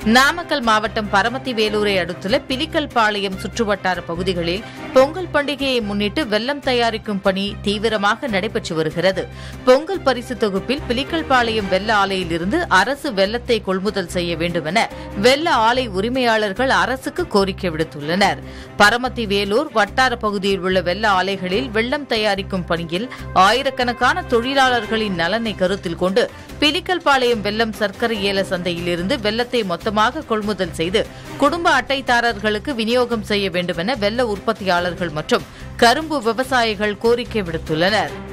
நாமக்கல் மாவட்டம் பரமத்தி வேலூரை அடுத்துள்ள பிலிக்கல் பாளையம் சுற்றுவட்டார பகுதிகளில் பொங்கல் பண்டிகையை முன்னிட்டு வெல்லம் தயாரிக்கும் பணி தீவிரமாக நடைபெற்று வருகிறது பொங்கல் பரிசு தொகுப்பில் பிலிக்கல் பாளையம் வெள்ள ஆலையிலிருந்து அரசு வெள்ளத்தை கொள்முதல் செய்ய வேண்டுமென வெள்ள ஆலை உரிமையாளர்கள் அரசுக்கு கோரிக்கை விடுத்துள்ளனர் பரமத்தி வேலூர் வட்டார பகுதியில் உள்ள வெள்ள ஆலைகளில் வெள்ளம் தயாரிக்கும் பணியில் ஆயிரக்கணக்கான தொழிலாளர்களின் நலனை கருத்தில் கொண்டு பிலிக்கல் பாளையம் வெள்ளம் சர்க்கரை ஏல சந்தையிலிருந்து வெள்ளத்தை மொத்தமாக கொள்முதல் செய்து குடும்ப அட்டைதாரர்களுக்கு விநியோகம் செய்ய வேண்டுமென வெள்ள உற்பத்தியாளர்கள் மற்றும் கரும்பு விவசாயிகள் கோரிக்கை விடுத்துள்ளனர்